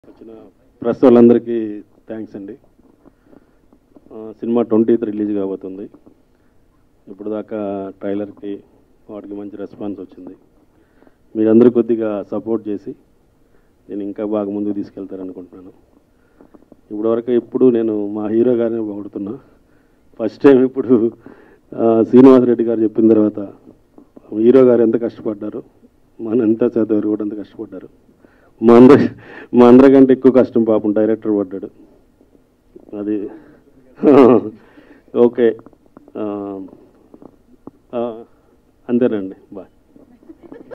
వచ్చిన ప్రెస్ వాళ్ళందరికీ థ్యాంక్స్ అండి ఆ, సినిమా ట్వంటీత్ రిలీజ్ కాబోతుంది ఇప్పుడు దాకా ట్రైలర్కి వాటికి మంచి రెస్పాన్స్ వచ్చింది మీరందరూ కొద్దిగా సపోర్ట్ చేసి నేను ఇంకా బాగా ముందుకు తీసుకెళ్తారనుకుంటున్నాను ఇప్పటివరకు ఇప్పుడు నేను మా హీరో గారిని పొగుడుతున్నా ఫస్ట్ టైం ఇప్పుడు ఆ, శ్రీనివాసరెడ్డి గారు చెప్పిన తర్వాత హీరో గారు ఎంత కష్టపడ్డారు మన ఎంత చదివారు కూడా ఎంత కష్టపడ్డారు మా అందరి మా అందరికంటే ఎక్కువ కష్టం పాపం డైరెక్టర్ పడ్డాడు అది ఓకే ఆ, ఆ, అంతేనండి బాయ్